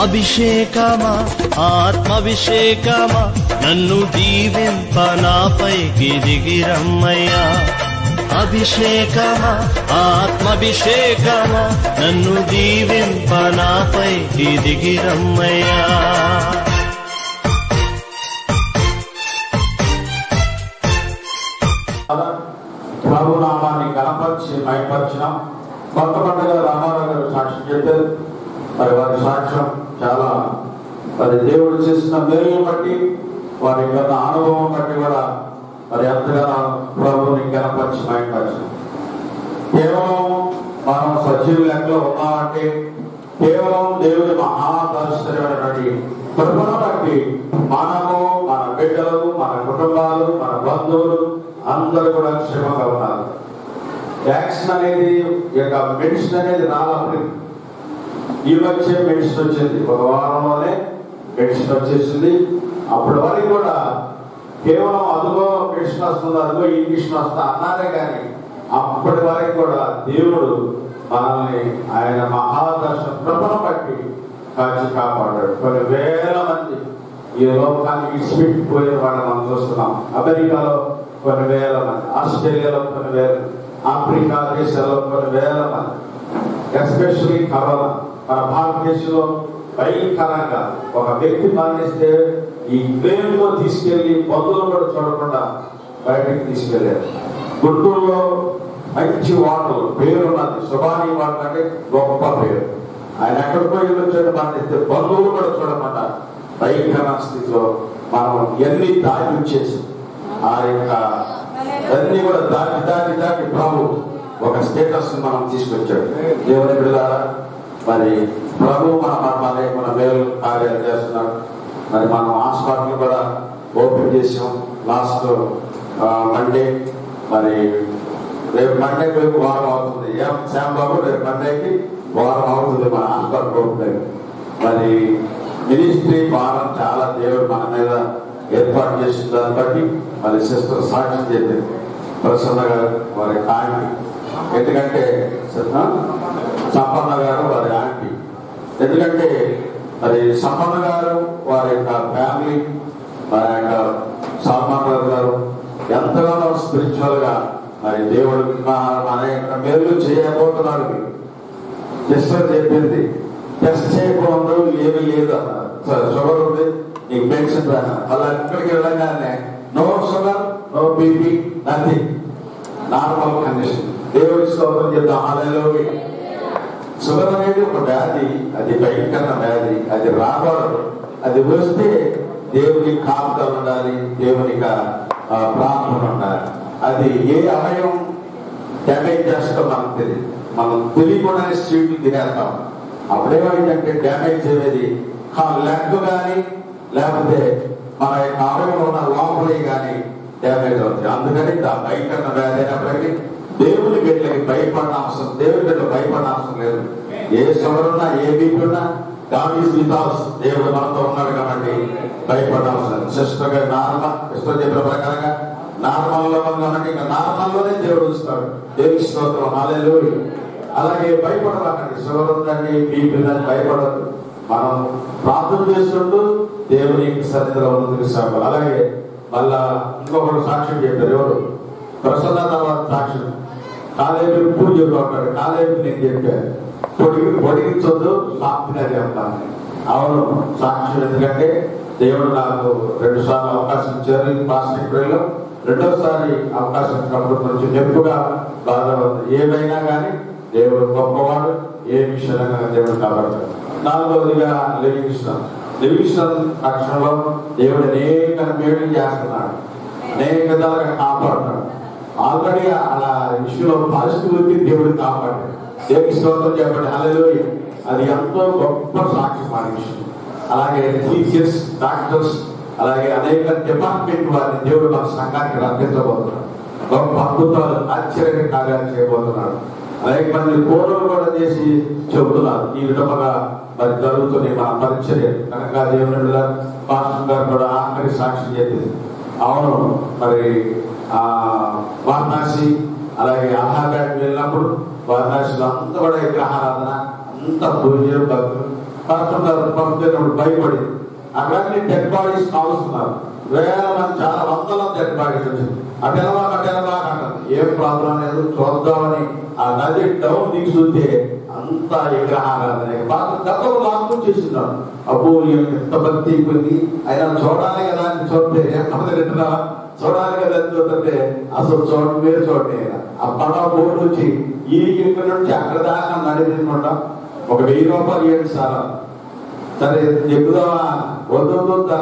అభిషేకమా ఆత్మభిషేకమా నన్ను దీవింప నాపైకి దిగిరమ్మయ్యా అభిషేకమా ఆత్మభిషేకమా నన్ను దీవింప నాపైకి దిగిరమ్మయ్యా ప్రభు నామాన్ని కనపరిచి మైపరిచినాం కొత్త పండుగ రామారావు గారు సాక్ష్యం చెప్పారు మరి వారి సాక్ష్యం చాలా మరి దేవుడు చేసిన మేలును బట్టి వారి యొక్క అనుభవం బట్టి కూడా మరి ఎంతగానో ప్రభుని కనపరిచి మైపరిచినాం కేవలం మనం సజీవ లెక్కలో ఉన్నామంటే కేవలం దేవుని మహాదర్శనమైనటువంటి కృపను బట్టి మనము మన బిడ్డలు మన కుటుంబాలు మన బంధువులు అందరూ కూడా క్షేమంగా ఉన్నారు యాక్షన్ అనేది ఈ యొక్క మెడిసిన్ అనేది రావాలి ఈ వచ్చే మెడిసిన్ వచ్చింది ఒక వారంలోనే మెడిసిన్ వచ్చేసింది అప్పటి వరకు కూడా కేవలం అదిగో మెడిసిన్ వస్తుంది అదిగో ఇంగ్లీషన్ వస్తుంది అన్నారే కానీ అప్పటి వరకు కూడా దేవుడు మనల్ని ఆయన మహాదర్శన కృపను బట్టి కాచి కాపాడాడు కొన్ని వేల మంది ఈ లోకాన్ని విడిచిపెట్టిపోయిన వాళ్ళని మనం చూస్తున్నాం అమెరికాలో కొన్ని వేల మంది ఆస్ట్రేలియాలో కొన్ని వేల ఆఫ్రికా దేశాల్లో కొన్ని వేల మంది ఎస్పెషల్లీ కరోనా మన భారతదేశంలో భయంకరంగా ఒక వ్యక్తి మరణిస్తే ఈ ప్లేన్లో తీసుకెళ్లి బంధువులు కూడా చూడకుండా బయటకు తీసుకెళ్లారు గుంటూరులో మంచి వాటర్ పేరు ఉన్నది సుభాని వాటర్ అంటే గొప్ప పేరు ఆయన ఎక్కడికి పోయి వచ్చాడు మరణిస్తే బంధువులు కూడా చూడకుండా భయంకర స్థితిలో మనం ఎన్ని దాటి వచ్చేసి ఆ యొక్క అన్ని కూడా దాటి దాటి దాటి ప్రభు ఒక స్టేటస్ మనం తీసుకొచ్చాడు దేవుని బిడ్డలారా మరి ప్రభు మన మన మన మేలు కార్యాలు చేస్తున్నాడు మరి మనం హాస్పిటల్ కూడా ఓపెన్ చేసాం లాస్ట్ మండే మరి రేపు మండే రేపు వారం అవుతుంది ఏం శ్యామ్ బాబు రేపు మండేకి వారం అవుతుంది మన హాస్పిటల్ ఓపెన్ మరి మినిస్ట్రీ భారం చాలా దేవుడు మన మీద ఏర్పాటు చేసిన దాన్ని బట్టి మరి సిస్టర్ సాక్ష్యం చెప్పింది ప్రసన్న గారు వారి ఆంటీ ఎందుకంటే ఆ, సంపన్న గారు వారి ఆంటీ ఎందుకంటే మరి సంపన్న గారు వారి యొక్క ఫ్యామిలీ వారి యొక్క సల్మాన్ గారు గారు ఎంతగానో స్పిరిచువల్ గా మరి దేవుడు మా- మన యొక్క మేలు చేయబోతున్నాడు సిస్టర్ చెప్పింది టెస్ట్ చేయకూడదు ఏమీ లేదు అన్నారు సరే షుగర్ ఉంది నీకు మెడిసిన్ రా అలా ఇక్కడికి వెళ్ళగానే no sugar no BP nothing normal condition దేవుడి స్తోత్రం చెప్తాం ఆలయంలో షుగర్ అనేది ఒక వ్యాధి అది భయంకర వ్యాధి అది రాకూడదు అది వస్తే దేవుని కాపుదల ఉండాలి దేవునికి ఆ, ప్రార్థన ఉండాలి అది ఏ అవయం డ్యామేజ్ చేస్తాం మనకు తెలియదు మనం తెలియకుండానే స్వీట్లు తినేస్తాం అప్పుడేమైందంటే డ్యామేజ్ అయ్యేది ఆ లెగ్ కానీ లేకపోతే మన యొక్క అవయవంలో ఉన్న లోపలే కానీ డ్యామేజ్ అవుతుంది అందుకని దా- భయంకర వ్యాధి అయినప్పటికీ దేవుని బిడ్డలకి భయపడిన అవసరం దేవుని బిడ్డలు భయపడిన అవసరం లేదు ఏ షుగర్ ఉన్నా ఏ బీపీ ఉన్నా గాడ్ ఈస్ విత్ us. దేవుడు మనతో ఉన్నాడు కాబట్టి భయపడిన అవసరం లేదు. సిస్టర్ గారు నార్మల్ సిస్టర్ చెప్పిన ప్రకారంగా నార్మల్ లో ఉన్నాం కాబట్టి ఇంకా నార్మల్ లోనే దేవుడు చూస్తాడు దేవుని స్తోత్రం హాలేలూయా అలాగే భయపడకండి షుగర్ ఉందండి బీపీ ఉందని భయపడద్దు మనం ప్రార్థన చేస్తుంటూ దేవుని సన్నిధిలో ముందుకు సాగాలి అలాగే మళ్ళా ఇంకొకరు సాక్ష్యం చెప్పారు ఎవరు ప్రసన్న తర్వాత సాక్ష్యం కాలేజీ ఇప్పుడు చెప్పుకుంటాడు కాలేజీ నేను చెప్పాను పొడిగి పొడిగించొద్దు సాక్షిగా చెప్తాను అవును సాక్ష్యం ఎందుకంటే దేవుడు నాకు రెండు సార్లు అవకాశం ఇచ్చారు ఈ ప్లాస్టిక్ లో రెండోసారి అవకాశం ఇచ్చినప్పుడు కొంచెం నెప్పుగా బాగా ఉంది ఏమైనా కానీ దేవుడు గొప్పవాడు ఏ విషయంగా దేవుడు కాబట్టి నాలుగవదిగా లివింగ్స్టన్ లివింగ్స్టన్ పక్షంలో దేవుడు అనేక మేలు చేస్తున్నాడు అనేక విధాలుగా కాపాడుతాడు ఆల్రెడీ అలా విషయంలో పాజిటివిటీ దేవుడు కాపాడాడు దేవుడి స్తోత్రం చెప్పండి హల్లెలూయా అది ఎంతో గొప్ప సాక్షి మన విషయం అలాగే టీచర్స్ డాక్టర్స్ అలాగే అనేక డిపార్ట్మెంట్ వారిని దేవుడు మన సంఘానికి రప్పించబోతున్నాడు గొప్ప అద్భుతాలు ఆశ్చర్య కార్యాలు చేయబోతున్నాడు అనేక మంది కోరలు కూడా చేసి చెబుతున్నారు ఈ విధముగా మరి జరుగుతుంది మన పరిచర్య కనుక దేవుని పాస్టర్ గారు కూడా ఆఖరి సాక్షి చెప్పింది అవును మరి ఆ వారణాసి అలాగే ఆహారానికి వెళ్ళినప్పుడు వారణాసిలో అంతా కూడా విగ్రహారాధన అంత పూజ భక్తులు రాష్ట్రంలో పంపుతున్నప్పుడు భయపడి అక్కడన్ని డెడ్ బాడీస్ కావస్తున్నారు వేల మంది చాలా వందల డెడ్ బాడీస్ వచ్చింది అటెలవా అటెలవా అంటారు ఏం ప్రాబ్లం లేదు చూద్దామని ఆ నది డౌన్ దిగి చూస్తే అంతా విగ్రహారాధన బాగా గతంలో లాక్కు చేస్తున్నారు అబ్బో ఈయన ఎంత భక్తి అయిపోయింది అయినా చూడాలి కదా అని చూస్తే ఎంత తింటున్నా చూడాలి కదా అని చూస్తుంటే అసలు చూడండి మీరు చూడండి ఆ పడవ బోర్డు వచ్చి ఈ ఇక్కడ నుంచి అక్కడ దాకా నడిపించకుండా ఒక వెయ్యి రూపాయలు ఇవ్వండి సార్ సరే చెప్పుదామా వద్దు వద్దు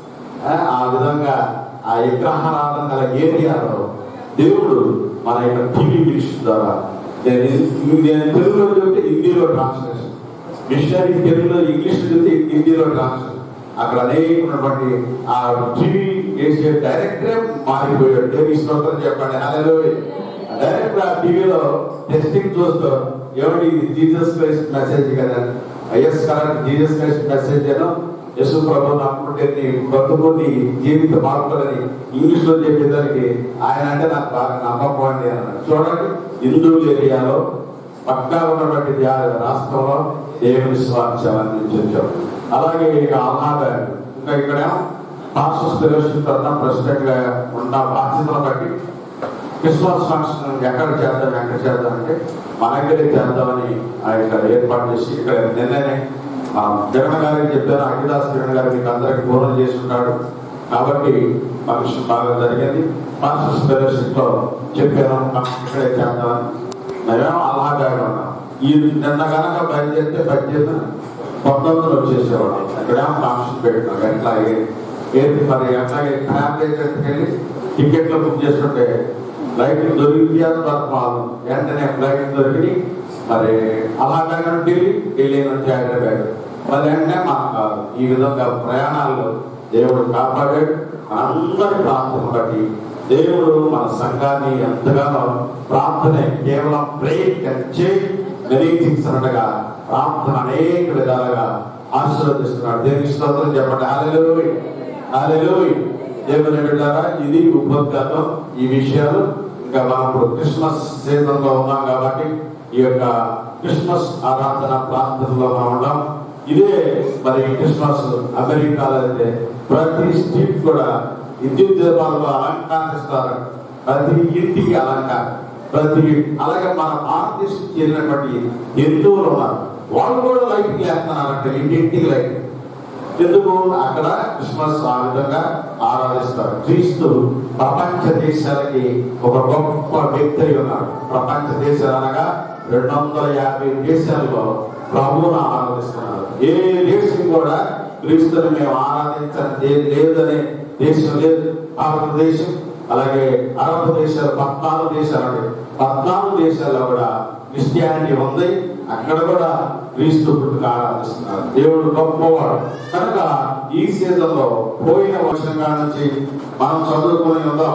ఆ, ఆ విధంగా ఆ విగ్రహారాధన గల ఏరియాలో దేవుడు మన యొక్క టీవీ మినిస్టర్ ద్వారా నేను ఇది- నేను తెలుగులో చెప్తే హిందీలో ట్రాన్స్లేషన్ మిషనరీ తెలుగులో ఇంగ్లీష్ చెప్తే హిందీలో ట్రాన్స్లేషన్ అక్కడ అనేకమైనటువంటి ఆ టీవీ వేసే డైరెక్టరే మారిపోయాడు దేవి స్తోత్రం చెప్పండి హలో డైరెక్ట్ ఆ టీవీలో టెస్టింగ్ చూస్తూ ఎవరి జీసస్ క్రైస్ట్ మెసేజ్ కదా yes correct Jesus Christ message ఏనో యశు ప్రభు నమ్ముకుంటే నీ బ్రతుకు నీ జీవిత మార్పులని ఇంగ్లీష్ లో చెప్పేదానికి ఆయన అంటే నాకు బాగా నమ్మకం అండి అన్నాడు చూడండి హిందూ ఏరియాలో పక్కా ఉన్నటువంటి ధ్యా- రాష్ట్రంలో దేవుని స్వార్థం అందించాం అలాగే ఇక ఆహ్లాద ఇంకా ఇక్కడ పాస్టర్స్ ఫెలోషిప్ తరఫున ప్రెసిడెంట్ గా ఉన్న బాధ్యతను బట్టి క్రిస్మస్ ఫంక్షన్ ఎక్కడ చేద్దాం ఎక్కడ చేద్దాం అంటే మన దగ్గరే చేద్దామని ఆ యొక్క ఏర్పాటు చేసి ఇక్కడ నిన్ననే ఆ, జగన్ గారికి చెప్పాను అఖిదాస్ జగన్ గారు మీకు అందరికి ఫోన్ చేసి ఉంటాడు కాబట్టి ఫంక్షన్ బాగా జరిగింది పాస్టర్స్ ఫెలోషిప్ లో చెప్పాను ఇక్కడే చేద్దామని మేమేమో అలాగే ఉన్నాం ఈ నిన్న కనుక బయలుదేరితే బయలుదేరిన పంతొమ్మిదిలో వచ్చేసేవాడు ఇక్కడేమో ఫంక్షన్ పెట్టినాం ఎట్లా ఏ- ఏంటి మరి అట్లాగే ఫ్యామిలీ వెళ్ళి టికెట్లు బుక్ చేస్తుంటే ఫ్లైట్ దొరికి దొరకమాలు వెంటనే ఫ్లైట్ దొరికి మరి అలాగే ఢిల్లీ ఢిల్లీ నుంచి హైదరాబాద్ మరి వెంటనే మాకు ఈ విధంగా ప్రయాణాల్లో దేవుడు కాపాడాడు అందరి ప్రార్థన బట్టి దేవుడు మన సంఘాన్ని ఎంతగానో ప్రార్థనే కేవలం ప్రేయర్ చేయి వెరీ థింగ్స్ అనగా ప్రార్థన అనేక విధాలుగా ఆశీర్వదిస్తున్నాడు దేవుని స్తోత్రం చెప్పండి హల్లెలూయా హల్లెలూయా దేవుని బిడ్డారా ఇది ఉపోద్ఘాతం ఈ విషయాలు ఇంకా మనం ఇప్పుడు క్రిస్మస్ సీజన్ లో ఉన్నాం కాబట్టి ఈ యొక్క క్రిస్మస్ ఆరాధన ప్రార్థనలో మనం ఉన్నాం ఇదే మరి క్రిస్మస్ అమెరికాలో అయితే ప్రతి స్ట్రీట్ కూడా విద్యుత్ దీపాలతో అలంకరిస్తారు ప్రతి ఇంటికి అలంకారం ప్రతి అలాగే మన భారతదేశం చెందినటువంటి హిందువులు ఉన్నారు వాళ్ళు కూడా లైట్ వేస్తున్నారంటే ఇంటింటికి లైట్ ఎందుకు అక్కడ క్రిస్మస్ ఆ విధంగా ఆరాధిస్తారు క్రీస్తు ప్రపంచ దేశాలకి ఒక గొప్ప వ్యక్తి అయి ఉన్నాడు ప్రపంచ దేశాలు అనగా రెండు వందల యాభై దేశాల్లో ప్రభువును ఆరాధిస్తున్నారు ఏ దేశం కూడా క్రీస్తుని మేము ఆరాధించని దే- లేదనే దేశం లేదు భారతదేశం అలాగే అరబ్ దేశాలు పద్నాలుగు దేశాలు ఉన్నాయి. పద్నాలుగు దేశాల్లో కూడా క్రిస్టియానిటీ ఉంది అక్కడ కూడా క్రీస్తు పుట్టుక ఆరాధిస్తున్నారు దేవుడు గొప్పవాడు కనుక ఈ సీజన్ లో పోయిన వర్షంగా నుంచి మనం చదువుకొని ఉందాం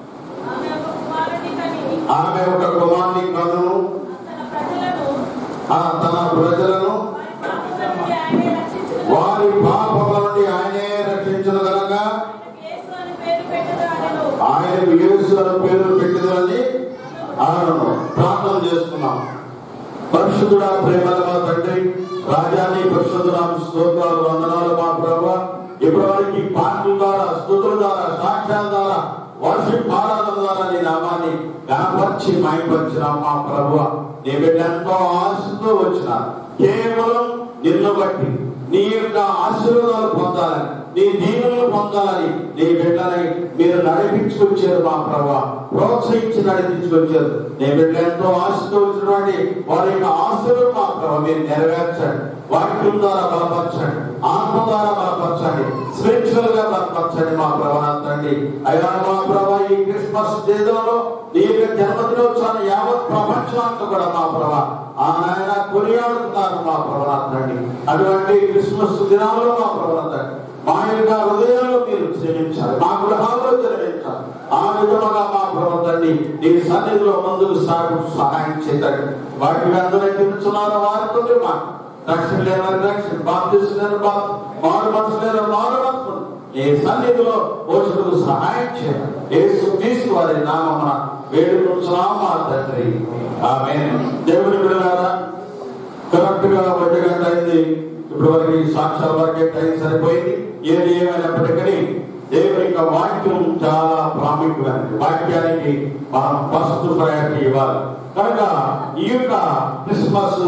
ఆమె ఒక కుమారుని కని ఆమె ఒక కుమార్ని కనును తన ప్రజలను ఆ తన ప్రజలను వారి పాపముల నుండి ఆయనే వారి పాపముల నుండి ఆయనే రక్షించును రక్షించను గనక యేసు అని పేరు పెట్టదానను ఆయనకు యేసు అని పేరు పెట్టిందని ఆయనను ప్రార్థన చేసుకున్నాం పరిశుద్ధుడా ప్రేమల మా తండ్రి రాజాని పరిశుద్ధురామ స్తోత్రాలు వందనాలు మా ప్రభు ఇప్పటివరకు పాటల ద్వారా స్థుతుల ద్వారా సాక్ష్యాల ద్వారా వర్షిప్ ఆరాధన ద్వారా నీ నామాన్ని గణపరిచి మాయపరిచిన మా ప్రభు నీ బిడ్డ ఎంతో ఆశతో వచ్చిన కేవలం నిన్ను బట్టి నీ యొక్క ఆశీర్వాదాలు పొందాలని నీ దీవెనలు పొందాలని నీ బిడ్డని మీరు నడిపించుకొచ్చారు మా ప్రభా ప్రోత్సహించి నడిపించుకొచ్చారు నీ బిడ్డ ఎంతో ఆశతో వచ్చినటువంటి వారి యొక్క ఆశలు మా ప్రభా మీరు నెరవేర్చండి వాక్యం ద్వారా బలపరచండి ఆత్మ ద్వారా బలపరచండి స్పిరిచువల్ గా బలపరచండి మా ప్రభా తండ్రి అయ్యా మా ప్రభా ఈ క్రిస్మస్ సీజన్లో నీ యొక్క జన్మదినోత్సవాన్ని యావత్ ప్రపంచాంతా కూడా మా ప్రభా ఆ నాయన కొనియాడుతున్నారు మా ప్రభా తండ్రి అటువంటి క్రిస్మస్ దినాల్లో మా ప్రభా తండ్రి మా యొక్క హృదయాల్లో మీరు క్షమించాలి మా గృహాల్లో జన్మించాలి ఆ విధముగా మా ప్రభు తండ్రి నీ సన్నిధిలో ముందుకు సాగు సహాయం చేయండి వాటిని అందరూ ఎక్కించున్నారు వారితో మా రక్షణ లేని రక్షణ బాప్తిస్ లేని బాప్ మారు మనసు లేని మారు మనసు నీ సన్నిధిలో పోషకులకు సహాయం చేయాలి యేసు క్రీస్తు వారి నామమున వేడుకుంటున్నాం మా తండ్రి ఆమె దేవుని బిడ్డలారా కరెక్ట్ గా ఒంటి గంట అయింది ఇప్పుడు వరకు సాక్షాల వరకే టైం సరిపోయింది ఏది ఏమైనప్పటికీ దేవుని యొక్క వాక్యం చాలా ప్రాముఖ్యమైనది వాక్యానికి మనం ఫస్ట్ ప్రయారిటీ ఇవ్వాలి కనుక ఈ యొక్క క్రిస్మస్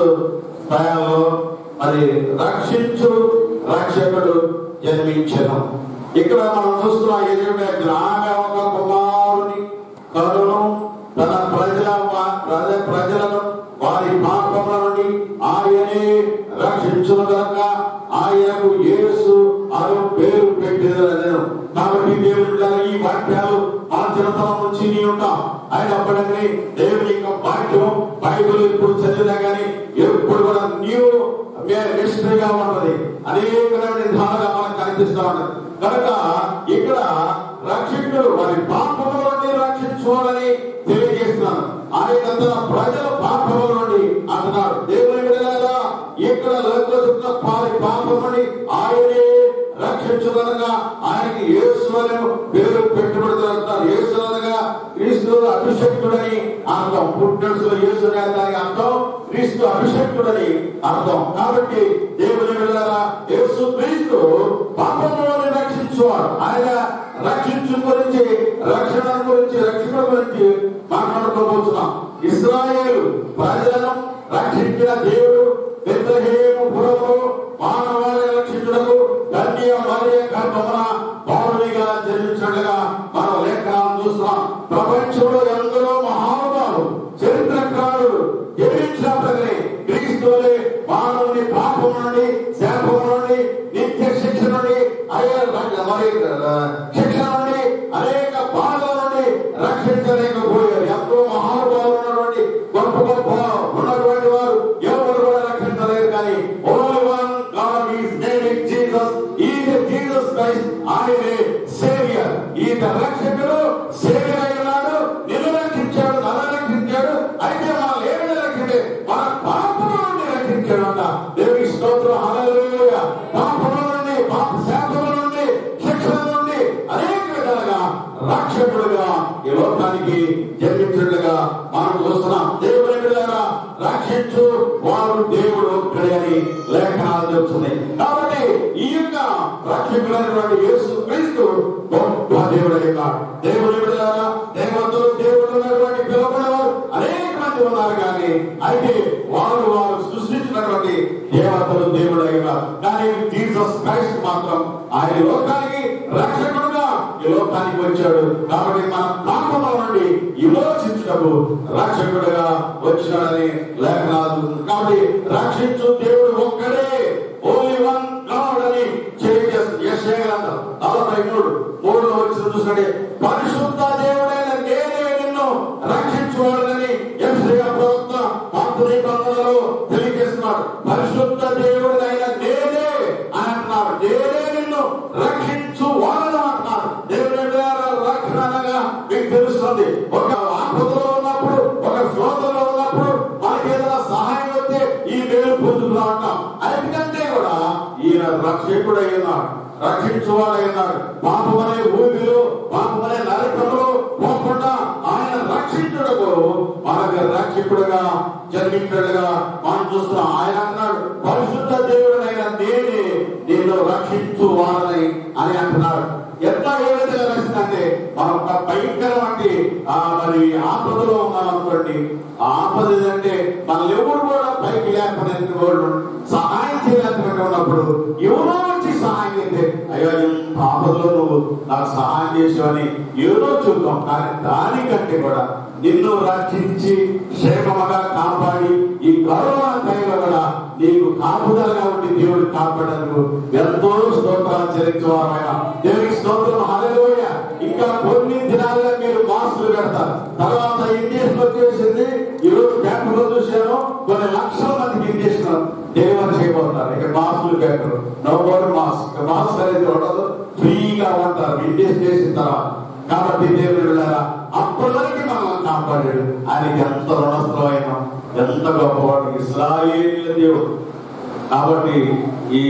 టైంలో మరి రక్షించు రక్షకుడు జన్మించను ఇక్కడ మనం చూస్తున్నాం ఎదురుగా జ్ఞాన ఒక కుమారుని కరుణు తన ప్రజల ప్రజ ప్రజలను వారి పాపముల నుండి ఆయనే రక్షించును గనక ఆయనకు యేసు అను పేరు పెట్టేదను కాబట్టి దేవుడు గారు ఈ వాక్యాలు మన చిన్నతనం నుంచి నీ ఉంటాం అయినప్పటికీ దేవుని యొక్క వాక్యం బైబిల్ ఇప్పుడు చదివినా కానీ ఎప్పుడు కూడా న్యూ మిస్టరీగా ఉన్నది అనేకమైన విధాలుగా మనకు కనిపిస్తా ఉన్నది కనుక ఇక్కడ రక్షకుడు వారి పాపముల నుండి రక్షించుకోవాలని తెలియజేస్తున్నాను ఆయన తన ప్రజల పాపముల నుండి అంటున్నాడు దేవుని విడలారా ఇక్కడ లోకంలో చెప్తున్న వారి పాపం నుండి ఆయనే రక్షించుదనగా ఆయనకి యేసు అనే పేరు పెట్టుబడుతున్నారు యేసు అనగా క్రీస్తు అభిషక్తుడని అర్థం పుట్టినడుసులో యేసు అనే దానికి అర్థం క్రీస్తు అభిషక్తుడని అర్థం కాబట్టి దేవుని వెళ్ళారా యేసు క్రీస్తు పాపంలోని రక్షించువాడు ఆయన రక్షించు గురించి రక్షణ గురించి రక్షణ గురించి మాట్లాడుకోబోతున్నాం ఇస్రాయేలు ప్రజలను రక్షించిన దేవుడు బెత్లహేము పురములో మానవాళి రక్షించుటకు కన్య మరియ గర్భమున పౌరునిగా జన్మించినట్లుగా మనం లేఖనాలు చూస్తున్నాం ప్రపంచంలో ఎందరో మహానుభావులు చరిత్రకారులు జన్మించినప్పటికీ క్రీస్తులే మానవుని పాపం నుండి శాపం నుండి నిత్య శిక్ష నుండి అయ్యే మరి ఆ, శిక్ష నుండి అనేక బాధల నుండి రక్షించలేకపోయారు ఎంతో మహానుభావులు ఉన్నటువంటి గొప్ప గొప్ప ఉన్నటువంటి వారు ఎవరు కూడా రక్షించలేరు కానీ only one God is name is Jesus is Jesus Christ ఆయనే సేవియర్ ఈత రక్షకుడు సేవియర్ అయి ఉన్నాడు నిన్ను రక్షించాడు నన్ను రక్షించాడు అయితే మనం ఏమి రక్షించే మన పాపం నుండి రక్షించాడు అంట దేవుని స్తోత్రం హల్లెలూయ పాపం నుండి పాప శాపం నుండి శిక్షణ నుండి అనేక విధాలుగా రక్షకుడుగా ఈ లోకానికి జన్మించినట్లుగా మనం చూస్తున్నాం దేవుని బిడ్డలారా రక్షించు వాడు దేవుడు ఒక్కడే అని లేఖనాలు చెప్తున్నాయి కాబట్టి ఈ యొక్క రక్షకుడైనటువంటి యేసు క్రీస్తు గొప్ప దేవుడు ఉన్నాడు దేవుని బిడ్డలారా దేవతలు దేవుడు ఉన్నటువంటి పిలువబడేవారు అనేక మంది ఉన్నారు కానీ అయితే వారు వారు సృష్టించినటువంటి దేవతలు దేవుడు ఉన్నారు కానీ జీసస్ క్రైస్ట్ మాత్రం ఆయన లోకానికి రక్షకుడుగా ఈ లోకానికి వచ్చాడు కాబట్టి మన పాపముల నుండి విమోచించుటకు రక్షకుడుగా వచ్చినాడని లేఖనాలు కాబట్టి రక్షించు దేవుడు ఒక్కడే ఓన్లీ వన్ గాడ్ అని తెలియజేస్తుంది యెషయా గ్రంథం నలభై మూడు మూడులో వచ్చిన చూసినట్టే పరిశుద్ధ దేవుడైన నేనే నిన్ను రక్షించువాడని యెషయా ప్రవక్త పాత నిబంధనలో తెలియజేస్తున్నాడు పరిశుద్ధ దేవుడైన నేనే అని అంటున్నాడు నేనే నిన్ను రక్షించు వాడను అంటున్నాడు దేవుని ద్వారా రక్షణ అనగా మీకు తెలుస్తుంది ఒక ఆపదలో ఉన్నప్పుడు ఒక శోధనలో ఉన్నప్పుడు మనకి ఏదైనా సహాయం వస్తే ఈ మేలు పొందుతున్నా అంటాం అందుకంటే కూడా ఈయన రక్షకుడై ఉన్నాడు రక్షించువాడై ఉన్నాడు పాపమనే ఊపిలో పాపమనే నరకంలో పోకుండా ఆయన రక్షించుటకు మనకు రక్షకుడుగా జన్మించడుగా మనం చూస్తున్నాం ఆయన అన్నాడు పరిశుద్ధ దేవుడైన నేనే నిన్ను రక్షించు వాడని అని అంటున్నాడు ఎట్లా ఏ విధంగా రక్షిందంటే మనం ఒక భయంకరమైన ఆ మరి ఆపదలో ఉన్నాం అనుకోండి ఆ ఆపద ఏంటంటే మనల్ని ఎవరు కూడా పైకి లేకపోతే వాళ్ళు సహాయం చేయలేకపోతే ఉన్నప్పుడు ఎవరో వచ్చి సహాయం చేస్తే అయ్యో ఇంత ఆపదలో నువ్వు నాకు సహాయం చేసావని ఏదో చూద్దాం కానీ దానికంటే కూడా నిన్ను రక్షించి క్షేమముగా కాపాడి ఈ కరోనా టైంలో కూడా నీకు కాపుదలగా ఉండి దేవుడు కాపాడకు ఎంతో స్తోత్రాలు చెల్లించేవారైనా దేవునికి స్తోత్రం హల్లెలూయ ఇంకా కొన్ని దినాలుగా మీరు మాస్కులు పెడతారు తర్వాత ఇండియన్ వచ్చేసింది ఈ రోజు పేపర్లో చూశాను కొన్ని లక్షల మందికి ఇండియన్ డెలివరీ చేయబోతున్నారు ఇక మాస్కులు పెట్టరు నో మోర్ మాస్క్ ఇక మాస్క్ అనేది ఉండదు ఫ్రీగా ఉంటారు ఇండియన్ చేసిన తర్వాత కాబట్టి దేవుడు వెళ్ళారా అప్పటివరకు మనల్ని కాపాడాడు ఆయనకి ఎంత రుణస్థమైన ఎంత గొప్పవాడు ఇస్రాయేల్ దేవుడు కాబట్టి ఈ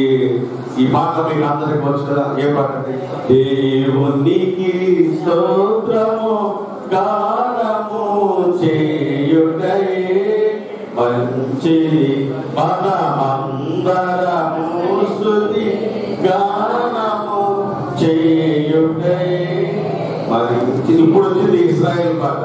ఈ పాట మీకు అందరికి వచ్చిన ఏ పాట అంటే దేవునికి స్తోత్రము గానము చేయుటయే మంచి చేయి మనమందరము స్తుతి గానము చేయుటే మరి ఇప్పుడు వచ్చింది ఇస్రాయేల్ పాట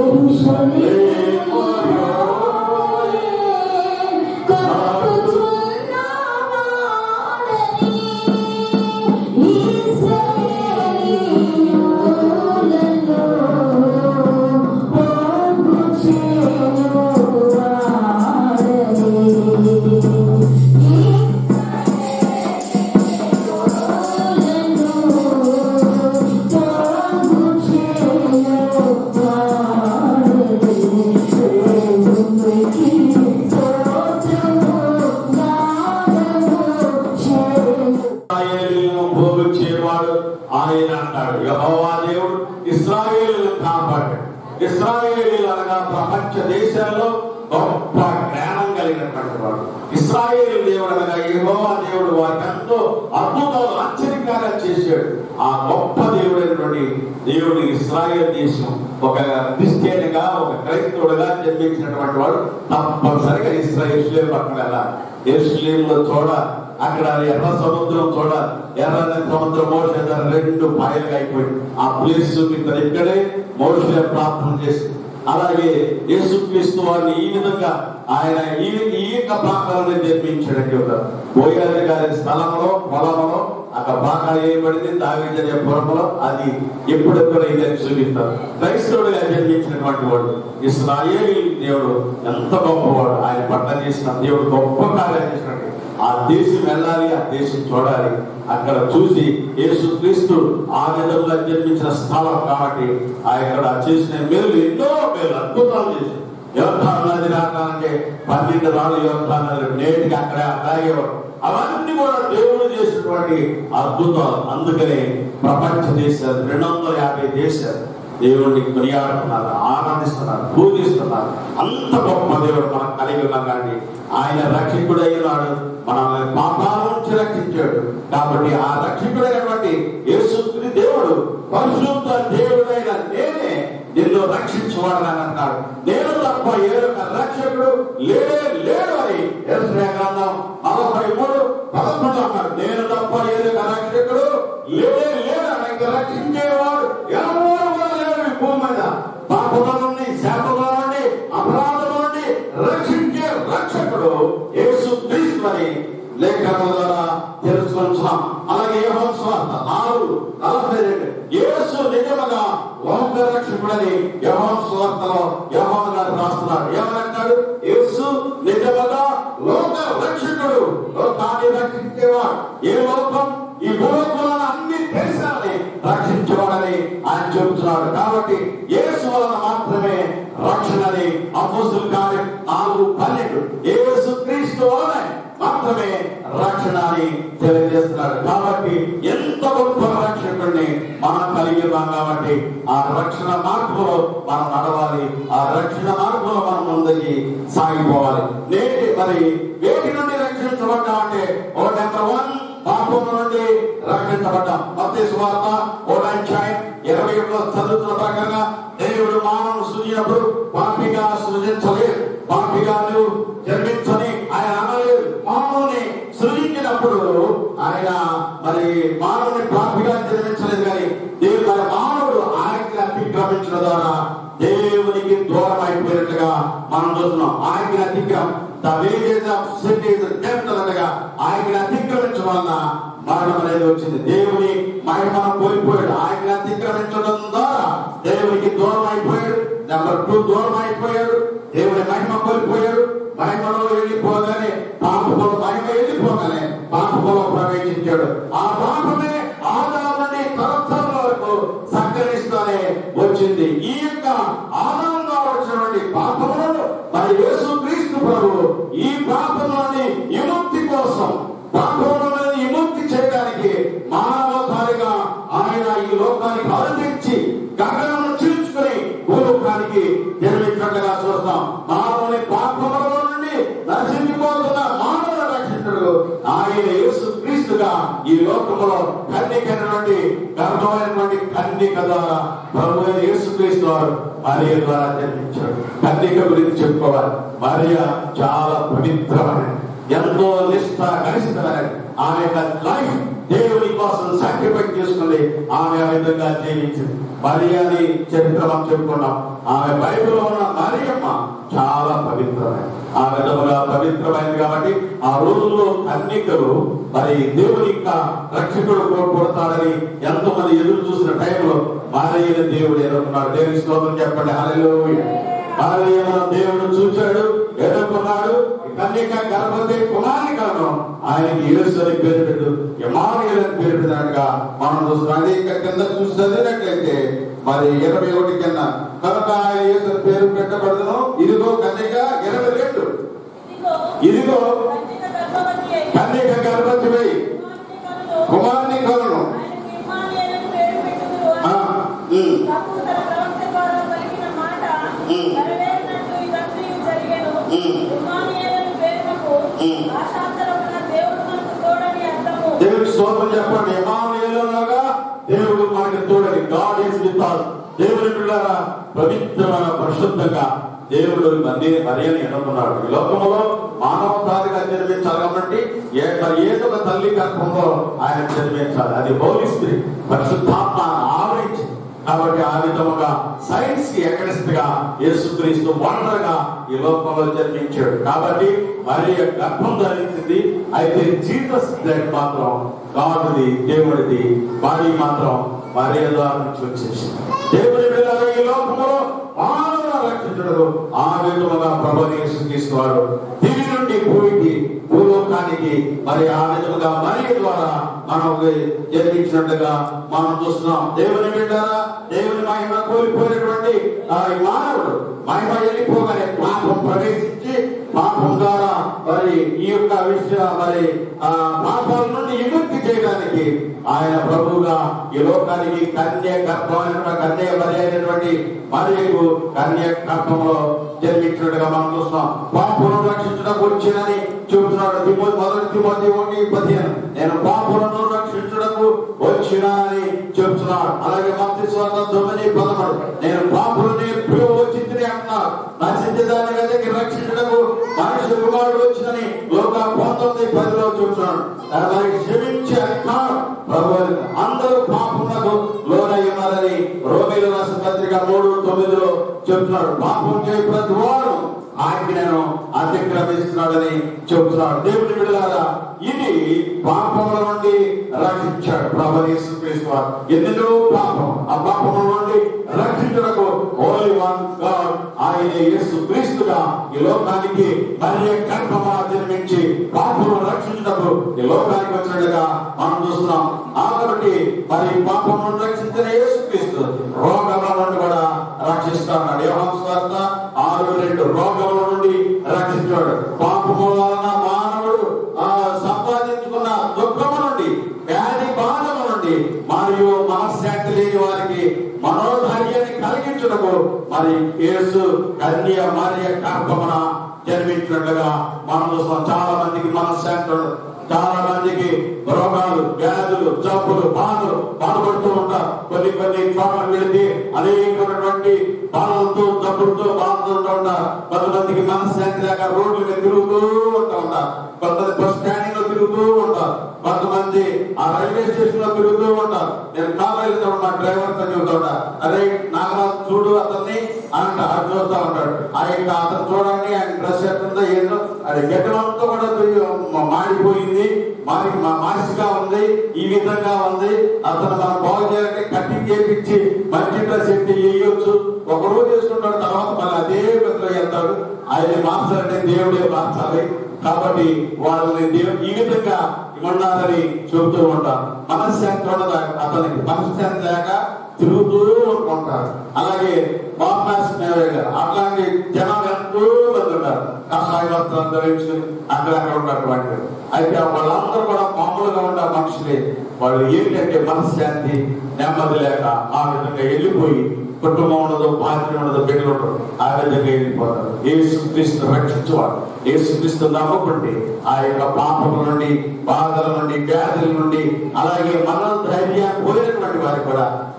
ఇస్రాయేలీలను పోగొచ్చేవాడు ఆయన అంటాడు యెహోవా దేవుడు ఇస్రాయేలీలను కాపాడు ఇస్రాయేలీలు అనగా ప్రపంచ దేశాల్లో గొప్ప జ్ఞానం కలిగినటువంటి వాడు ఇస్రాయేల్ దేవుడు అనగా యెహోవా దేవుడు వారికి ఎంతో అద్భుతాలు ఆశ్చర్యకారం చేశాడు ఆ గొప్ప దేవుడైనటువంటి దేవుడు ఇస్రాయేల్ దేశం ఒక క్రిస్టియన్ గా ఒక క్రైస్తవుడుగా జన్మించినటువంటి వాడు తప్పనిసరిగా ఇస్రాయేల్ పక్కన వెళ్ళాలి ఎరుసలేంలో చూడ అక్కడ ఎర్ర సముద్రం చూడ ఎర్ర సముద్రం మోసే రెండు పాయలుగా అయిపోయింది ఆ ప్లేస్ చూపించారు ఇక్కడే మోసే ప్రార్థన చేసి అలాగే యేసుక్రీస్తు వారిని ఈ విధంగా ఆయన ఈ ఈ యొక్క ప్రాంతాలను నిర్మించడానికి ఒక బోయాలి గారి స్థలంలో పొలంలో అక్కడ బాగా వేయబడింది దావించే పురములో అది ఎప్పుడెప్పుడు అయితే చూపిస్తారు క్రైస్తవుడిగా జన్మించినటువంటి వాడు ఇస్రాయేలీ దేవుడు ఎంత గొప్పవాడు ఆయన పట్ల చేసిన దేవుడు గొప్ప కార్యం చేసినట్టు ఆ దేశం వెళ్ళాలి ఆ దేశం చూడాలి అక్కడ చూసి యేసు క్రీస్తు ఆ విధంగా జన్మించిన స్థలం కాబట్టి ఆ ఇక్కడ చేసిన మేలు ఎన్నో మేలు అద్భుతాలు చేసి యోధాన్ నది రావడానికి పన్నెండు రాళ్ళు యోధాన్ నది నేటికి అక్కడే తాగేవాడు అవన్నీ కూడా దేవుడు చేసినటువంటి అద్భుతాలు అందుకనే ప్రపంచ దేశాలు రెండు వందల యాభై దేశాలు దేవుడిని కొనియాడుతున్నారు ఆనందిస్తున్నారు పూజిస్తున్నారు అంత గొప్ప దేవుడు మనం కలిగి ఉన్నాం కానీ ఆయన రక్షకుడు అయినాడు మనల్ని పాపాల నుంచి రక్షించాడు కాబట్టి ఆ రక్షకుడైనటువంటి యేసుక్రీ దేవుడు పరిశుద్ధ దేవుడైన నేనే నిన్ను రక్షించువాడని అంటాడు నేను తప్ప ఏ యొక్క రక్షకుడు లేడే లేడు అని యెషయా గ్రంథం నలభై మూడు పదకొండు అన్నాడు నేను తప్ప ఏ యొక్క రక్షకుడు లేడే లేడు అని ఇంకా రక్షించేవాడు ఎవరు కూడా లేడు ఈ భూమి మీద పాపముల నుండి శాపముల నుండి అపరాధముల నుండి రక్షించే రక్షకుడు యేసు క్రీస్తు అని లేఖనం ద్వారా తెలుసుకుంటున్నాం అలాగే యోహాను సువార్త నాలుగు నలభై రెండు యేసు నిజముగా లోక రక్షకుడని యోహాను సువార్తలో యోహాను గారు రాస్తున్నాడు ఏమంటాడు యేసు నిజముగా లోక రక్షకుడు లోకాన్ని రక్షించేవాడు ఏ లోకం ఈ భూలోకంలో అన్ని దేశాలని రక్షించేవాడని ఆయన చెబుతున్నాడు కాబట్టి యేసు వలన మాత్రమే రక్షణని అపోస్తుల కార్యం నాలుగు పన్నెండు యేసు క్రీస్తు వలన మాత్రమే రక్షణ అని తెలియజేస్తున్నాడు కాబట్టి ఎంత గొప్ప రక్షకుడిని మనం కలిగి ఉన్నాం కాబట్టి ఆ రక్షణ మార్గంలో మనం నడవాలి ఆ రక్షణ మార్గంలో మనం ముందుకి సాగిపోవాలి నేటి మరి వేటి నుండి రక్షించబడ్డామంటే ఓ నెంబర్ వన్ పాపం నుండి రక్షించబడ్డాం మత్తే సువార్త ఓ అధ్యాయం ఇరవై ఒకటో చదువుతున్న ప్రకారంగా దేవుడు మానవుడు సృజినప్పుడు పాపిగా సృజించలేదు పాపిగా నువ్వు జన్మించని ఆయన అనలేదు మానవుని సృజించినప్పుడు ఆయన మరి మానవుని పాపిగా జన్మించలేదు కానీ దేవుడు మరి మానవుడు ఆజ్ఞ అతిక్రమించడం ద్వారా దేవునికి దూరం అయిపోయినట్టుగా మనం చూస్తున్నాం ఆజ్ఞ అతిక్రమం the wages of sin is death అనగా ఆయన అతిక్రమించడం వలన మరణం అనేది వచ్చింది దేవుని మహిమను కోల్పోయాడు ఆయన అతిక్రమించడం ద్వారా దేవునికి దూరం అయిపోయాడు నెంబర్ టూ దూరం అయిపోయాడు దేవుని మహిమ కోల్పోయాడు మహిమలో వెళ్ళిపోగానే పాపంలో మహిమ వెళ్ళిపోగానే పాపంలో ప్రవేశించాడు ఆ పాపమే ఆదామని తరతరాల వరకు సంకరిస్తూనే వచ్చింది ఈ యొక్క ఆనందంగా వచ్చినటువంటి పాపములను మరి యేసు క్రీస్తు ప్రభు ఈ పాపంలోని విముక్తి కోసం పాపంలో విముక్తి చేయడానికి మానవతారిగా ఆయన ఈ లోకానికి అవతరించి గగనం చీల్చుకుని భూలోకానికి జన్మించినట్లుగా చూస్తాం మానవుని పాపముల నుండి నశించిపోతున్న మానవ రక్షకుడు ఆయన యేసు క్రీస్తుగా ఈ లోకంలో కన్యకైనటువంటి గర్భమైనటువంటి కన్య కన్నిక ద్వారా ప్రభు అయిన యేసుక్రీస్తు వారు మరియ ద్వారా జన్మించాడు కన్నిక గురించి చెప్పుకోవాలి మరియ చాలా పవిత్రమైనది ఎంతో నిష్ఠ గరిష్టమైనది ఆమె యొక్క లైఫ్ దేవుని కోసం సాక్రిఫైస్ చేసుకుంది ఆమె ఆ విధంగా జీవించింది మరియాని చరిత్ర మనం చెప్పుకున్నాం ఆమె బైబిల్లో ఉన్న మరియమ్మ చాలా పవిత్రమైనది ఆ విధముగా పవిత్రమైనది కాబట్టి ఆ రోజుల్లో కన్నికలు మరి దేవుని యొక్క రక్షకుడు కోరుకుంటాడని ఎంతో మంది ఎదురు చూసిన టైంలో మారయ్యని దేవుడు ఎదుర్కొన్నాడు దేవుని స్తోత్రం చెప్పండి హల్లెలూయా మారయ్యను దేవుడు చూశాడు ఎదుర్కొన్నాడు కన్యక గర్భవతి కుమారి కారణం ఆయనకి యేసు అని పేరు పెట్టు యమానుయేలు అని పేరు పెట్టినట్టుగా మనం చూస్తున్నాం అదే ఇక్కడ కింద చూసి చదివినట్లయితే మరి ఇరవై ఒకటి కింద కనుక ఆయన యేసు అని పేరు పెట్టబడును ఇదిగో కన్యక ఇరవై రెండు ఇదిగో ఇదిగో కన్యక గర్భవతి అయి కన్యక గర్భవతి వై కుమారుని కుమారుని కనును కలను ఆయనకు ఇమ్మానుయేలని పేరు పెట్టుదురు ఆ, అని ఉమ్, ప్రభువు తన ప్రవక్త ద్వారా పలికిన మాట ఉమ్. నెరవేరినట్లు ఇదంతయు జరిగెను. ఉమ్. ఇమ్మానుయేలని పేరునకు ఉమ్. భాషాంతరమున దేవుడు మనకు తోడని అర్థము. దేవునికి స్తోత్రం చెప్పండి యమానుయేలులాగా దేవుడు మనకి తోడని గాడ్ ఈస్ విత్ us దేవుని పిల్లరా పవిత్రమైన పరిశుద్ధంగా దేవుడు మన్ని మరియని ఎన్నుకున్నాడు ఈ లోకంలో మానవ తారిగా జన్మించాలి కాబట్టి ఏ మరి ఏదో ఒక తల్లి గర్భంలో ఆయన జన్మించాలి అది హోలీ స్పిరిట్ పరిశుద్ధాత్మ ఆవరించి కాబట్టి ఆ విధముగా సైన్స్ కి ఎకనిస్ట్ గా యేసుక్రీస్తు వండర్ గా ఈ లోకంలో జన్మించాడు కాబట్టి మరి గర్భం ధరించింది అయితే జీసస్ బ్లడ్ మాత్రం గాడుది దేవుడిది బాడీ మాత్రం మరియ ద్వారా నుంచి వచ్చేసింది దేవుడి బిడ్డలు ఈ లోకంలో మానవ రక్షించడు ఆ విధముగా ప్రభు యేసుక్రీస్తువాడు దివి నుండి భూమికి భూలోకానికి మరి ఆ విధముగా మరియ ద్వారా మనం జన్మించినట్టుగా మనం చూస్తున్నాం దేవుని బిడ్డారా దేవుని మహిమ కోల్పోయినటువంటి ఆ ఈ మానవుడు మహిమ వెళ్ళిపోగానే పాపం ప్రవేశించి పాపం ద్వారా మరి ఈ యొక్క విషయ మరి ఆ పాపాల నుండి విముక్తి చేయడానికి ఆయన ప్రభువుగా ఈ లోకానికి కన్య గర్భమైన కన్య మరి అయినటువంటి మరియకు కన్య గర్భంలో జన్మించినట్టుగా మనం చూస్తున్నాం పాపులను రక్షించడానికి వచ్చినని చెబుతున్నాడు తిమోతి మొదటి తిమోతి ఒకటి పదిహేను నేను పాపులను రక్షించడానికి వచ్చినానని చెబుతున్నాడు అలాగే మత్తి స్వాత తొమ్మిది పదమూడు నేను పాపులని ఎప్పుడో వచ్చింది అంటున్నాడు నశించదాని కదా రక్షించడము మనిషి కుమారుడు వచ్చినని లోక పంతొమ్మిది పదిలో చెబుతున్నాడు మరి క్షమించే అధికారం ప్రభు అందరూ పాపములకు లోనై ఉన్నారని రోమిల రాసిన పత్రిక మూడు తొమ్మిదిలో చెబుతున్నాడు పాపం చేయ ప్రతి వాడు ఆజ్ఞను అతిక్రమిస్తున్నాడని చెబుతున్నాడు దేవుని విడుదల ఇది పాపముల నుండి రక్షించాడు ప్రభు యేసుక్రీస్తు వారు ఎన్నెన్నో పాపం ఆ పాపముల నుండి రక్షించడకు ఓన్లీ వన్ గాడ్ ఆయన యేసు క్రీస్తుగా ఈ లోకానికి మరి గర్భమా జన్మించి పాపములను రక్షించడకు ఈ లోకానికి వచ్చినట్టుగా మనం చూస్తున్నాం ఆ కాబట్టి మరి పాపములను రక్షించిన యేసు క్రీస్తు రోగముల నుండి కూడా రక్షిస్తాడు యోహాను వార్త ఆరు రెండు రోగముల నుండి రక్షించాడు పాపము వలన మానవుడు ఆ సంపాదించుకున్న దుఃఖము నుండి వ్యాధి బాధల నుండి మరియు మనశ్శాంతి లేని వారికి మనోధైర్యాన్ని కలిగించుటకు మరి యేసు కన్య మరియ గర్భమున జన్మించినట్లుగా మనం చూస్తాం చాలా మందికి మనశ్శాంతి ఉండదు. చాలా మందికి రోగాలు వ్యాధులు జబ్బులు బాధలు బాధపడుతూ ఉంటారు కొన్ని కొన్ని చోట్ల వెళితే అనేకమైనటువంటి బాధలతో జబ్బులతో బాధపడుతూ ఉంటారు కొంతమందికి మనశ్శాంతి లేక రోడ్ల మీద తిరుగుతూ ఉంటూ ఉంటారు కొంతమంది బస్ స్టాండింగ్ లో తిరుగుతూ ఉంటారు కొంతమంది ఆ రైల్వే స్టేషన్ లో తిరుగుతూ ఉంటారు నేను కార్ వెళ్తా మా డ్రైవర్ తో చెబుతా ఉంటా అరే నాగరాజు చూడు అతన్ని అంట అది చూస్తా ఉంటాడు ఆయన అతను చూడండి ఆయన డ్రెస్ ఎట్టుందో ఏంటో అది గెట్టడంతో కూడా తొయ్యి- మాడిపోయింది మారి మా మాసిగా ఉంది ఈ విధంగా ఉంది అతను మనం బాగు చేయాలంటే కటింగ్ చేపించి మంచి డ్రెస్ ఎట్టి వేయొచ్చు ఒక రోజు వేసుకుంటాడు తర్వాత మళ్ళీ అదే పెద్దలో వెళ్తాడు ఆయన మార్చాలంటే దేవుడే మార్చాలి కాబట్టి వాళ్ళని దేవుడు ఈ విధంగా ఉండాలని చెబుతూ ఉంటారు మనశ్శాంతి ఉండదు అతనికి మనశ్శాంతి లేక తిరుగుతూ ఉంటారు అలాగే బాప్నాస్ గారు అట్లాంటి జనాలు ఎంతో మంది ఉంటారు కాషాయ వస్త్రాలు ధరించుకుని అక్కడక్కడ ఉన్నటువంటి అయితే వాళ్ళందరూ కూడా మామూలుగా ఉన్న మనుషులే వాళ్ళు ఏంటంటే మనశ్శాంతి నెమ్మది లేక ఆ విధంగా వెళ్ళిపోయి కుటుంబం ఉండదు బాధ్యత ఉండదు బిడ్డలు ఉండదు ఆ విధంగా వెళ్ళిపోతారు ఏసు క్రీస్తు రక్షించేవాడు ఏసు క్రీస్తు నమ్మకుంటే ఆ యొక్క పాపముల నుండి బాధల నుండి వ్యాధుల నుండి అలాగే మన ధైర్యాన్ని పోయినటువంటి వారికి కూడా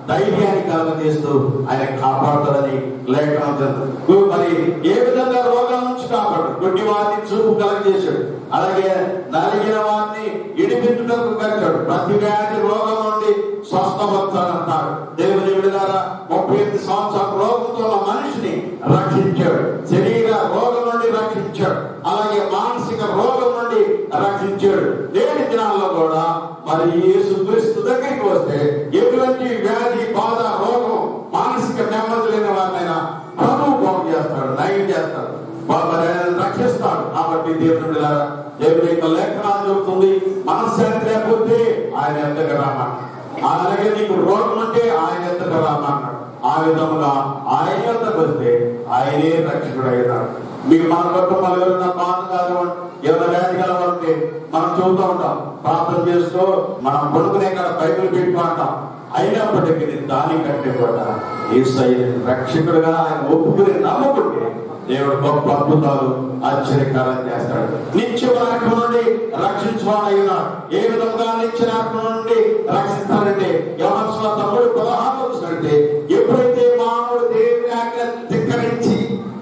ధైర్యాన్ని కలగజేస్తూ ఆయన కాపాడుతాడని లేఖనం చెప్తుంది మరి ఏ విధంగా రోగాల నుంచి కాపాడు గుడ్డి వారిని చూపు కలగజేశాడు అలాగే నలిగిన వారిని ఇడిపించుటకు కట్టాడు ప్రతి వ్యాధి రోగం నుండి స్వస్థపడతాడంటాడు దేవుని విడుదల ముప్పై ఎనిమిది సంవత్సరాల రోగంతో ఉన్న మనిషిని రక్షించాడు శరీర రోగం నుండి రక్షించాడు అలాగే మానసిక రోగం నుండి రక్షించాడు నేటి దినాల్లో కూడా మరి యేసు క్రీస్తు దగ్గరికి వస్తే ఎటువంటి వ్యాధి బాధ రోగం మానసిక నెమ్మది లేని వారినైనా ప్రభువు బాగు చేస్తాడు నయం చేస్తాడు మరి ఆయనను రక్షిస్తాడు కాబట్టి దేవుని బిడ్డలారా, దేవుని యొక్క లేఖనాలు చెబుతుంది మనశ్శాంతి లేకపోతే ఆయన ఎంతగా రామన్నాడు అలాగే నీకు రోగం ఉంటే ఆయన ఎంతగా రామన్నాడు ఆ విధముగా ఆయన ఎంతకు వస్తే ఆయనే రక్షకుడు అయినాడు మీకు మన కుటుంబాలు ఎవరైనా బాధ కాదు ఎవరైనా వ్యాధి కలవాలంటే మనం చూస్తూ ఉంటాం ప్రార్థన చేస్తూ మనం కొడుకునే కాడ బైబిల్ పెట్టుకుంటాం అయినప్పటికీ దానికంటే కూడా ఈ రక్షకుడుగా ఆయన ఒప్పుకుని నమ్ముకుంటే దేవుడు గొప్ప అద్భుతాలు ఆశ్చర్యకారం చేస్తాడు నిత్య నరకం నుండి రక్షించువాడైనాడు ఏ విధంగా నిత్య నరకం నుండి రక్షిస్తాడంటే యవనస్వ తమ్ముడు పదహారు అంటే ఎప్పుడైతే మానవుడు దేవుని ఆజ్ఞ ధిక్కరించి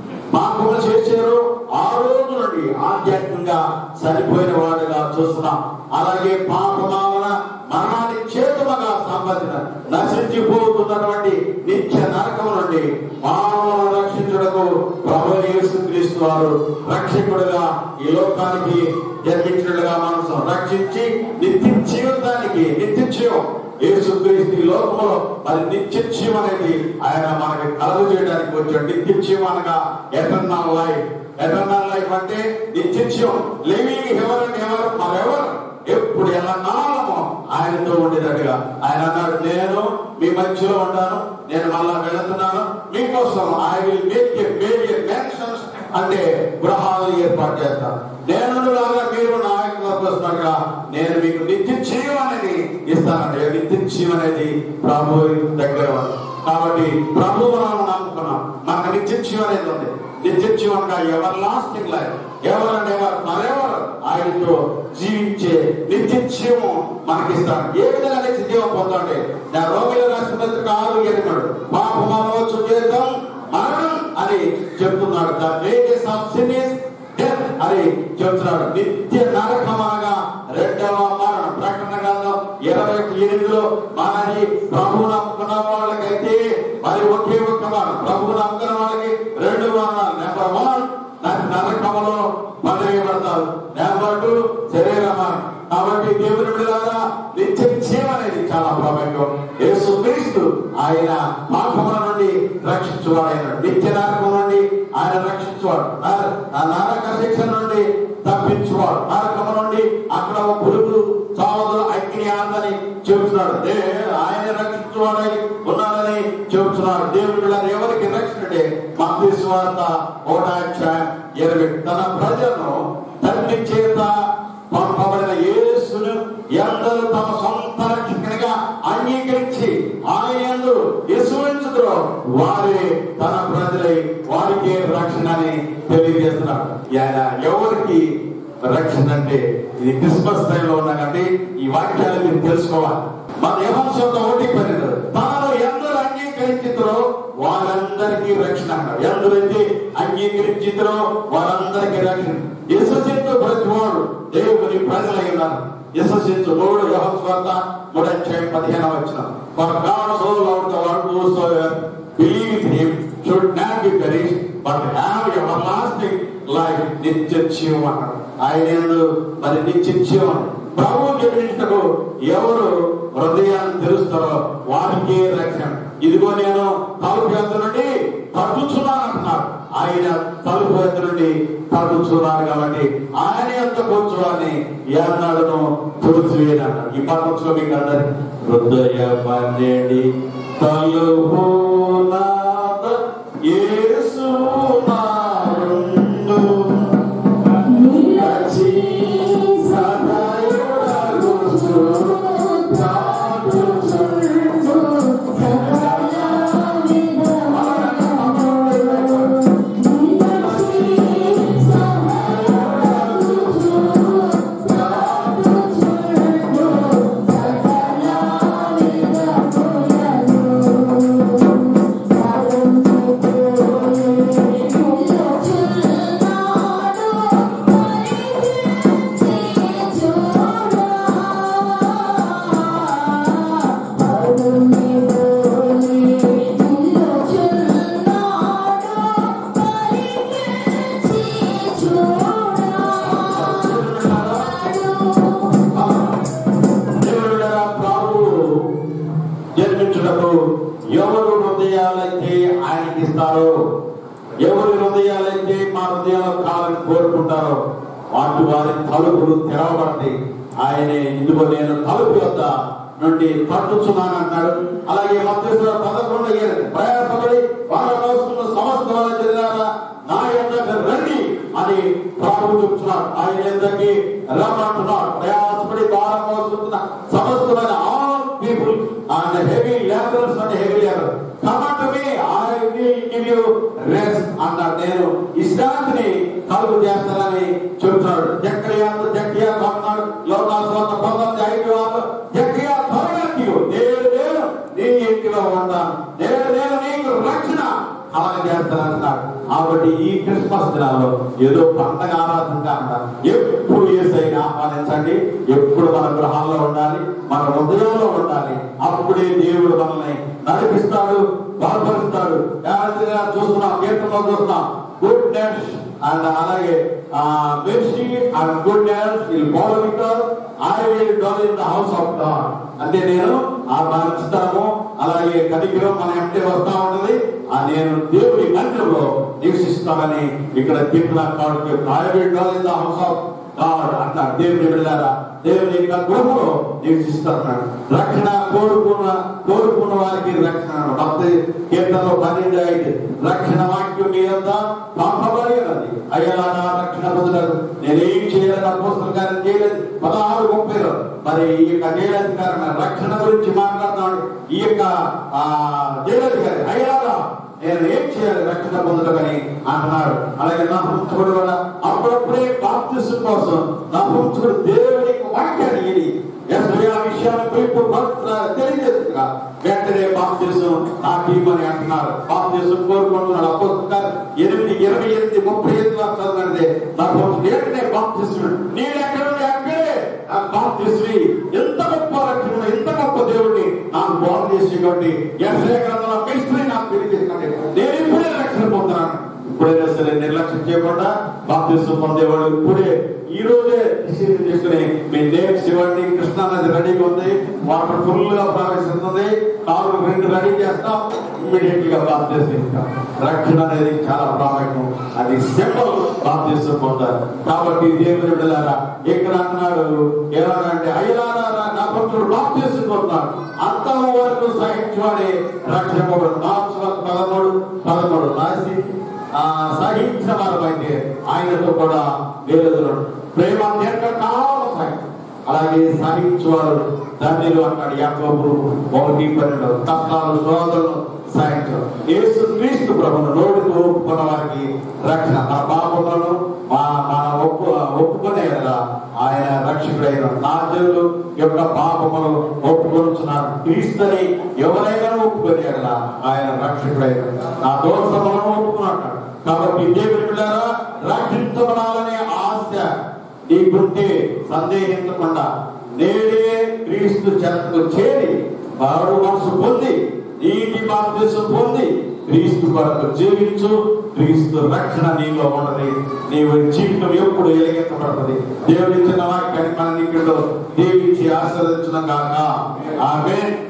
పాపము చేశారో ఆ రోజు నుండి ఆధ్యాత్మికంగా చనిపోయిన వాడుగా చూస్తున్నాం అలాగే పాపమావన మరణాన్ని చేతుమగా సంబంధించిన నశించిపోతున్నటువంటి నిత్య నరకం నుండి మానవులను రక్షించుటకు ప్రభు యేసుక్రీస్తు వారు రక్షకుడుగా ఈ లోకానికి జన్మించినట్టుగా మనం రక్షించి నిత్య జీవితానికి నిత్య జీవం యేసుక్రీస్తు ఈ లోకంలో మరి నిత్య జీవం అనేది ఆయన మనకి కలుగు చేయడానికి వచ్చాడు నిత్య జీవం అనగా ఎటర్నల్ లైఫ్ ఎటర్నల్ లైఫ్ అంటే నిత్య జీవం living ever and ever for ever ఎప్పుడు ఎలా నాలమో ఆయనతో ఉండేటట్టుగా ఆయన అన్నాడు నేను మీ మధ్యలో ఉంటాను నేను మళ్ళా వెళుతున్నాను మీకోసం I will make a make a mansions అంటే గృహాలు ఏర్పాటు చేస్తాను నేను లాగా మీరు నా యొక్క వస్తున్నట్టుగా నేను మీకు నిత్య జీవం అనేది ఇస్తానండి నిత్య జీవం అనేది ప్రభు దగ్గర ఉంది. కాబట్టి ప్రభు మనం నమ్ముకున్నాం మనకు నిత్య జీవం అనేది ఉంది నిత్య జీవంగా everlasting life ever and ever మరెవర్ ఆయనతో జీవించే నిత్య జీవం మనకిస్తాడు ఏ విధంగా నిత్య జీవం పొందండి నా రోగుల రాష్ట్రపతి ఆరు ఎనిమిది పాపం అనవచ్చు చేద్దాం మరణం అని చెప్తున్నాడు the wages of sin is death అని చెప్తున్నాడు నిత్య నరకం అనగా రెండవ మరణం ప్రకటన గ్రంథం ఇరవై ఎనిమిదిలో మనని ప్రభు నమ్ముకున్న వాళ్ళకైతే మరి ఒకే ఒక్క మరణం ప్రభు నమ్ముకున్న వాళ్ళకి రెండు మరణాలు నెంబర్ వన్ నరకములో పదవేయబడతారు నెంబర్ టూ శరీర మరణం కాబట్టి దేవుని బిడ్డలారా నిత్య జీవం అనేది చాలా ప్రాముఖ్యం యేసు క్రీస్తు ఆయన పాపముల నుండి రక్షించువాడు ఆయన నిత్య నరకం నుండి ఆయన రక్షించువాడు నర- ఆ నరక శిక్ష నుండి తప్పించువాడు నరకము నుండి అక్కడ ఒక పురుగు చావదు అగ్ని ఆందని చెబుతున్నాడు దే ఆయన రక్షించువాడై ఉన్నాడని చెబుతున్నాడు దేవుడు బిడ్డలారా, ఎవరికి రక్షణ అంటే మత్తయి సువార్త ఒకటో అధ్యాయం ఇరవై తన ప్రజలను తండ్రి చేత పంపబడిన యేసును ఎందరూ తమ సొంత రక్షకునిగా అంగీకరించి ఆయన విశ్వసించుదురో వారే తన ప్రజలై వారికే రక్షణ అని తెలియజేస్తున్నాడు ఆయన ఎవరికి రక్షణ అంటే ఇది క్రిస్మస్ టైంలో ఉన్నాకంటే ఈ వాక్యాలు మీరు తెలుసుకోవాలి మన యహోశబ్ద ఒకటి పన్నెండు తాను ఎందరు అంగీకరించుతారో వారందరికీ రక్షణ అన్నాడు ఎందరైతే అంగీకరించుతారో వారందరికీ రక్షణ విశ్వసించు ప్రతివాడు దేవుని ప్రజలై ఉన్నారు విశ్వసించు మూడు యహోస్వార్త మూడు అధ్యాయం పదిహేను వచ్చిన for God so love the world who so believe in him should not be perish but have everlasting life నిత్య జీవం అన్నాడు ఆయన యందు మరి నిత్య జీవం ప్రభు జపించటకు ఎవరు హృదయాన్ని తెరుస్తారో వారికే రక్షణ ఇదిగో నేను తలుపు ఎద్దు నుండి తగ్గుచున్నాను అంటున్నాడు ఆయన తలుపు ఎద్దు నుండి తగ్గుచున్నాడు కాబట్టి ఆయన ఎంత కూర్చోవాలని ఏనాడును తుడిచివేయనన్నాడు ఈ పక్కలో మీకు అందరి హృదయ పన్నెండి తలుపు నాద యేసు నారుండు. నిలచి సదాయుడగుచు తాగుచుండు. Thank you. ఆనందిస్తారు ఎవరి హృదయాలైతే మా హృదయాలు కావాలని కోరుకుంటారో వాటి వారి తలుపులు తెరవబడతాయి ఆయన ఇదిగో నేను తలుపు వద్ద నుండి తట్టుచున్నాను అంటాడు అలాగే మధ్యస్థుల పదకొండు ఏళ్ళు ప్రయాసపడి వారు మోసుకున్న సమస్త వారి జిల్లాల నా యొక్క రండి అని ప్రభు చెప్తున్నాడు ఆయన ఎందరికి రమ్మంటున్నాడు ప్రయాసపడి భారం మోసుకున్న సమస్తమైన all people and heavy labours and heavy labour come to me I will give you rest అన్నాడు నేను ఇష్టాంతిని కలుగు చేస్తానని చెబుతున్నాడు జక్కరియా జక్కరియా అన్నాడు యోగాశ్వాత పంతొమ్మిది ఐదు వాళ్ళు జక్కరియా త్వరగా నీవు నేను నేను నీ ఇంటిలో ఉంటాను నేను నేను నీకు రక్షణ అలాగే చేస్తానంటున్నాడు కాబట్టి ఈ క్రిస్మస్ దినాల్లో ఏదో పండగ ఆరాధన కాకుండా ఎప్పుడు ఏసైని ఆహ్వానించండి ఎప్పుడు మన గృహాల్లో ఉండాలి మన హృదయంలో ఉండాలి అప్పుడే దేవుడు మనల్ని నడిపిస్తాడు బలపరుస్తాడు జాగ్రత్తగా చూస్తున్నాం కీర్తనలో చూస్తున్నాం గుడ్నెస్ అండ్ అలాగే mercy and goodness will follow because I will dwell in the house of God అంటే నేను ఆ మంచితనము అలాగే కనికరం మన ఎంటే వస్తా ఉంటది ఆ నేను దేవుడి మందిరంలో నివసిస్తానని ఇక్కడ కీర్తన కాడు I will dwell in the house of God అంటారు దేవుని బిడ్డలారా దేవుని యొక్క గృహంలో నివసిస్తున్నాడు రక్షణ కోరుకున్న కోరుకున్న వారికి రక్షణ భక్తి కీర్తనలో పన్నెండు ఐదు రక్షణ వాక్యం మీ అంతా పంపబడి ఉన్నది అయ్యా నా రక్షణ పొందలేదు నేనేం చేయాలని అపోస్తుల కార్యం చేయలేదు పదహారు ముప్పైలో మరి ఈ యొక్క జైలధికారి రక్షణ గురించి మాట్లాడుతున్నాడు ఈ యొక్క ఆ జైలధికారి అయ్యారా నేను ఏం చేయాలి రక్షణ పొందడమని అంటున్నాడు అలాగే నా పుంచుకుడు కూడా అప్పుడప్పుడే బాప్తిసం కోసం నా పుంచుకుడు దేవుని వాక్యాన్ని ఇది ఎస్ఐ ఆ విషయాన్ని పిలుపు తెలియజేస్తున్నా వెంటనే బాప్తిసం నాకు ఇవ్వని అంటున్నారు బాప్తిసం కోరుకుంటున్నాడు అపోస్తున్నారు ఎనిమిది ఇరవై ఎనిమిది ముప్పై ఎనిమిది వరకు చదవండి నా పుంచుడు వెంటనే బాప్తిసం నేను ఎక్కడ ఉంటే అక్కడే నాకు బాప్తిస్వి ఎంత గొప్ప రక్షణ ఎంత గొప్ప దేవుడిని నాకు బాగు చేసేటువంటి ఎస్ఐ గ్రంథంలో మిస్త్రీ నాకు తెలియజేసుకోండి నేను ఇప్పుడే రక్షణ పొందుతున్నాను ఇప్పుడైనా సరే నిర్లక్ష్యం చేయకుండా బాప్తిసం పొందేవాడు ఇప్పుడే ఈ రోజే డిసిజన్ తీసుకుని మీ నేమ్స్ ఇవ్వండి కృష్ణా నది రెడీగా ఉంది వాటర్ ఫుల్ గా ప్రవేశిస్తుంది కాలు రెండు రెడీ చేస్తాం ఇమ్మీడియట్ గా బాప్తిసం రక్షణ అనేది చాలా ప్రాముఖ్యం అది సింబల్ బాప్తిసం పొందారు కాబట్టి దేవుని బిడ్డలారా ఇక్కడ అన్నాడు ఎలాగంటే అయ్యారా నా పుత్రుడు బాప్తిసం పొందాడు అంతం వరకు సహించువాడే రక్షణ నాలుగు పదమూడు పదమూడు రాసి ఆ సహించిన వారమైతే ఆయనతో కూడా వేలుదున్నాడు ప్రేమ దీర్ఘకాలం సహించు అలాగే సహించువారు ధన్యులు అన్నాడు యాకోబు ఒకటి పన్నెండు కష్టాలు సోదరులు సాయించడం యేసు క్రీస్తు ప్రభును నోటితో ఒప్పుకున్న వారికి రక్షణ మన పాపములను మా మన ఒప్పు ఒప్పుకునే కదా ఆయన రక్షకుడైన నా దేవుడు యొక్క పాపములు ఒప్పుకొనుచున్నారు క్రీస్తుని ఎవరైనా ఒప్పుకొని కదా ఆయన రక్షకుడైన నా దోషములను ఒప్పుకున్నాడు కాబట్టి దేవుని బిడ్డారా రక్షించబడాలనే ఆశ నీకుంటే సందేహించకుండా నేడే క్రీస్తు చెంతకు చేరి వాడు మనసు పొంది నీటి బాప్తిసం పొంది క్రీస్తు కొరకు జీవించు క్రీస్తు రక్షణ నీలో ఉన్నది నీవు జీవితం ఎప్పుడు ఎలిగించబడుతుంది దేవుడి ఇచ్చిన వాక్యాన్ని మన నీటిలో దీవించి ఆశ్రదించిన గాక ఆమె